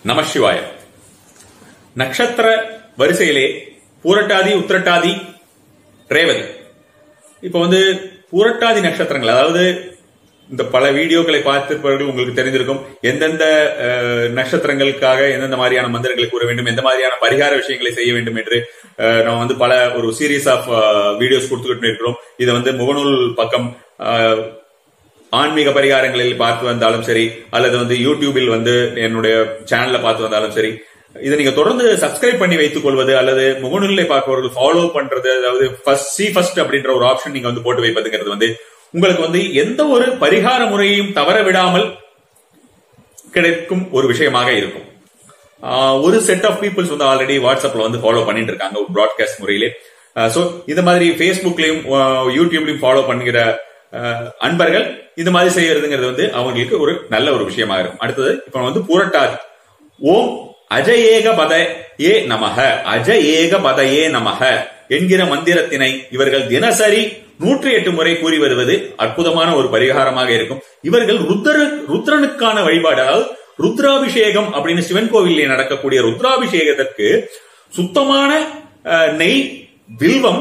நமசிவாய நட்சத்திர வரிசையிலே பூரட்டாதி உத்திரட்டாதி ரேவதி இப்ப வந்து பூரட்டாதி நட்சத்திரங்கள் அதாவது இந்த பல வீடியோக்களை பார்த்திருப்பவர்கள் உங்களுக்கு தெரிந்திருக்கும் எந்தெந்த அஹ், நட்சத்திரங்களுக்காக எந்தெந்த மாதிரியான மந்திரங்களை கூற வேண்டும் எந்த மாதிரியான பரிகார விஷயங்களை செய்ய வேண்டும் என்று அஹ், நம்ம வந்து பல ஒரு சீரீஸ் ஆஃப் வீடியோஸ் கொடுத்துக்கிட்டு இருக்கிறோம் இதை வந்து முகநூல் பக்கம் அஹ், ஆன்மீக பரிகாரங்களில் பார்த்து வந்தாலும் சரி அல்லது வந்து யூடியூபில் வந்து என்னுடைய சேனல்ல பார்த்து வந்தாலும் சரி இதை நீங்க தொடர்ந்து சப்ஸ்கிரைப் பண்ணி வைத்துக் கொள்வது அல்லது முகநூலில் பார்ப்பவர்கள் ஃபாலோ பண்றது அதாவது ஃபர்ஸ்ட் சி ஃபர்ஸ்ட் அப்படின்ற ஒரு ஆப்ஷன் நீங்க வந்து போட்டு வைப்பதுங்கிறது வந்து உங்களுக்கு வந்து எந்த ஒரு பரிகார முறையையும் தவற விடாமல் கிடைக்கும் ஒரு விஷயமாக இருக்கும் ஆஹ் ஒரு செட் ஆஃப் பீப்புள்ஸ் வந்து ஆல்ரெடி வாட்ஸ்அப்ல வந்து ஃபாலோ பண்ணிட்டு இருக்காங்க ஒரு ப்ராட்காஸ்ட் முறையிலே சோ இந்த மாதிரி ஃபேஸ்புக்லயும் ஆஹ் யூடியூப்லயும் ஃபாலோ பண்ணுகிற ஆஹ் அன்பர்கள் இந்த மாதிரி செய்யறதுங்கிறது வந்து அவங்களுக்கு ஒரு நல்ல ஒரு விஷயமா இருக்கும் அடுத்தது இப்ப வந்து புரட்டாதி ஓம் அஜஏக பத ஏ நமக அஜ ஏக பத ஏ நமக என்கிற மந்திரத்தினை இவர்கள் தினசரி நூற்றி எட்டு முறை கூறி வருவது அற்புதமான ஒரு பரிகாரமாக இருக்கும் இவர்கள் ருத்ர ருத்ரனுக்கான வழிபாடு அதாவது ருத்ராபிஷேகம் அப்படின்னு சிவன் கோவிலே நடக்கக்கூடிய ருத்ராபிஷேகத்திற்கு சுத்தமான அஹ், நெய் வில்வம்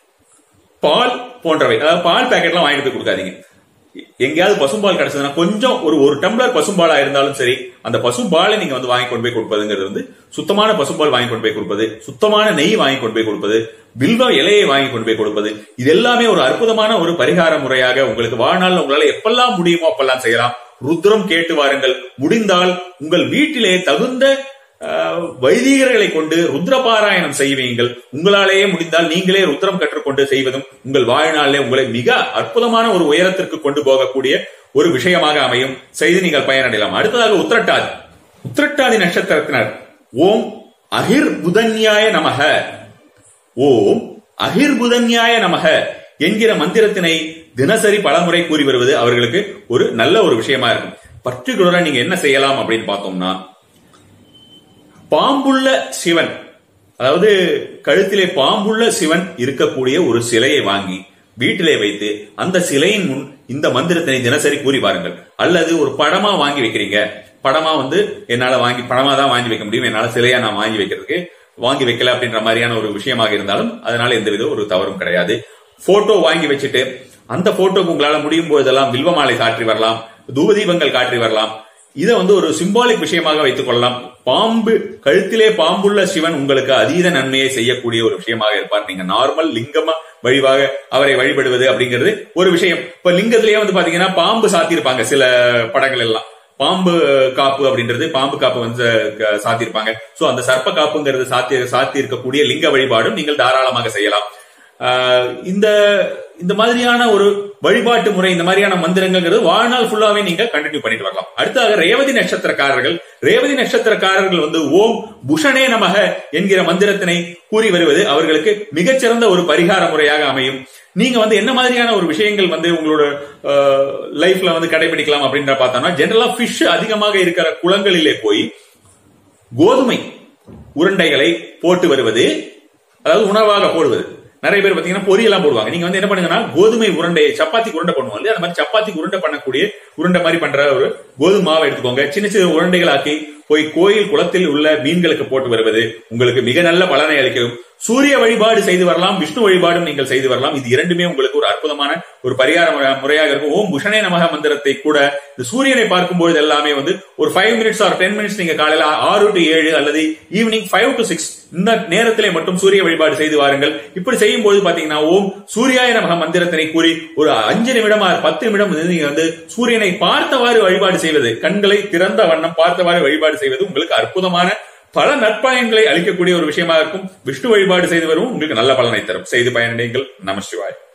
பால் போன்றவை அதாவது பால் பாக்கெட்லாம் வாங்கிட்டு போய் கொடுக்காதீங்க எங்கேயாவது பசும்பால் கிடைச்சதுன்னா கொஞ்சம் ஒரு ஒரு டம்ளர் பசும்பாலா இருந்தாலும் சரி அந்த பசும்பாலை நீங்க வந்து வாங்கி கொண்டு போய் கொடுப்பதுங்கிறது வந்து சுத்தமான பசும்பால் வாங்கி கொண்டு போய் கொடுப்பது சுத்தமான நெய் வாங்கி கொண்டு போய் கொடுப்பது வில்வ இலையை வாங்கி கொண்டு போய் கொடுப்பது இது எல்லாமே ஒரு அற்புதமான ஒரு பரிகார முறையாக உங்களுக்கு வாழ்நாள் உங்களால எப்பெல்லாம் முடியுமோ அப்பெல்லாம் செய்யலாம் ருத்ரம் கேட்டு வாருங்கள் முடிந்தால் உங்கள் வீட்டிலே தகுந்த அஹ், வைதிகர்களை கொண்டு ருத்ர பாராயணம் செய்வீங்கள் உங்களாலேயே முடிந்தால் நீங்களே ருத்ரம் கற்றுக்கொண்டு செய்வதும் உங்கள் வாழ்நாளிலே உங்களை மிக அற்புதமான ஒரு உயரத்திற்கு கொண்டு போகக்கூடிய ஒரு விஷயமாக அமையும் செய்து நீங்கள் பயனடையலாம் அடுத்ததாக உத்திரட்டாதி உத்திரட்டாதி நட்சத்திரத்தினர் ஓம் அகிர் புதன்யாய நமக ஓம் அகிர் புதன்யாய நமக என்கிற மந்திரத்தினை தினசரி பலமுறை கூறி வருவது அவர்களுக்கு ஒரு நல்ல ஒரு விஷயமா இருக்கும் பர்டிகுலரா நீங்க என்ன செய்யலாம் அப்படின்னு பார்த்தோம்னா பாம்புள்ள சிவன் அதாவது கழுத்திலே பாம்புள்ள சிவன் இருக்கக்கூடிய ஒரு சிலையை வாங்கி வீட்டிலே வைத்து அந்த சிலையின் முன் இந்த மந்திரத்தினை தினசரி கூறி பாருங்கள் அல்லது ஒரு படமா வாங்கி வைக்கிறீங்க படமா வந்து என்னால வாங்கி படமா தான் வாங்கி வைக்க முடியும் என்னால சிலையா நான் வாங்கி வைக்கிறதுக்கு வாங்கி வைக்கல அப்படின்ற மாதிரியான ஒரு விஷயமாக இருந்தாலும் அதனால எந்தவித ஒரு தவறும் கிடையாது போட்டோ வாங்கி வச்சுட்டு அந்த போட்டோக்கு உங்களால முடியும் போதெல்லாம் வில்வமாலை காற்றி வரலாம் தூபதீபங்கள் காற்றி வரலாம் இதை வந்து ஒரு சிம்பாலிக் விஷயமாக வைத்துக் கொள்ளலாம் பாம்பு கழுத்திலே பாம்புள்ள சிவன் உங்களுக்கு அதீத நன்மையை செய்யக்கூடிய ஒரு விஷயமாக இருப்பார் நீங்க நார்மல் லிங்கமா வழிவாக அவரை வழிபடுவது அப்படிங்கிறது ஒரு விஷயம் இப்ப லிங்கத்திலேயே வந்து பாத்தீங்கன்னா பாம்பு சாத்தியிருப்பாங்க சில படங்கள் எல்லாம் பாம்பு காப்பு அப்படின்றது பாம்பு காப்பு வந்து க- சாத்தியிருப்பாங்க சோ அந்த சர்ப்ப காப்புங்கிறது சாத்தி சாத்தி இருக்கக்கூடிய லிங்க வழிபாடும் நீங்கள் தாராளமாக செய்யலாம் ஆஹ் இந்த இந்த மாதிரியான ஒரு வழிபாட்டு முறை இந்த மாதிரியான மந்திரங்கள்ங்கிறது வாழ்நாள் ஃபுல்லாவே நீங்க கண்டினியூ பண்ணிட்டு வரலாம் அடுத்ததாக ரேவதி நட்சத்திரக்காரர்கள் ரேவதி நட்சத்திரக்காரர்கள் வந்து ஓம் புஷனே நமக என்கிற மந்திரத்தினை கூறி வருவது அவர்களுக்கு மிகச்சிறந்த ஒரு பரிகார முறையாக அமையும் நீங்க வந்து என்ன மாதிரியான ஒரு விஷயங்கள் வந்து உங்களோட லைஃப்ல வந்து கடைபிடிக்கலாம் அப்படின்ற பார்த்தோம்னா ஜெனரலா ஃபிஷ் அதிகமாக இருக்கிற குளங்களிலே போய் கோதுமை உருண்டைகளை போட்டு வருவது அதாவது உணவாக போடுவது நிறைய பேர் பாத்தீங்கன்னா பொரியெல்லாம் போடுவாங்க நீங்க வந்து என்ன பண்ணுங்கன்னா கோதுமை உருண்டையை சப்பாத்தி உருண்டை பண்ணுவோம் இல்லையா அந்த மாதிரி சப்பாத்தி உருண்டை பண்ணக்கூடிய உருண்டை மாதிரி பண்ற ஒரு கோதுமை மாவை எடுத்துக்கோங்க சின்ன சின்ன உருண்டைகள் ஆக்கி போய் கோயில் குளத்தில் உள்ள மீன்களுக்கு போட்டு வருவது உங்களுக்கு மிக நல்ல பலனை அளிக்கும் சூரிய வழிபாடு செய்து வரலாம் விஷ்ணு வழிபாடும் நீங்கள் செய்து வரலாம் இது இரண்டுமே உங்களுக்கு ஒரு அற்புதமான ஒரு பரிகார முறை- முறையாக இருக்கும் ஓம் புஷனே நமக மந்திரத்தை கூட இந்த சூரியனை பார்க்கும்போது எல்லாமே வந்து ஒரு five minutes or ten minutes நீங்க காலையில ஆறு டு ஏழு அல்லது ஈவினிங் ஃபைவ் டு சிக்ஸ் இந்த நேரத்திலே மட்டும் சூரிய வழிபாடு செய்து வாருங்கள் இப்படி செய்யும் போது பாத்தீங்கன்னா ஓம் சூர்யாய நமக மந்திரத்தினை கூறி ஒரு அஞ்சு நிமிடம் ஆறு பத்து நிமிடம் வந்து நீங்க வந்து சூரியனை பார்த்தவாறு வழிபாடு செய்வது கண்களை திறந்த வண்ணம் பார்த்தவாறு வழிபாடு செய்வது உங்களுக்கு அற்புதமான பல நற்பயன்களை அளிக்கக்கூடிய ஒரு விஷயமா இருக்கும் விஷ்ணு வழிபாடு செய்து வரும் உங்களுக்கு நல்ல பலனை தரும் செய்து பயனடைங்கள் நம சிவாய்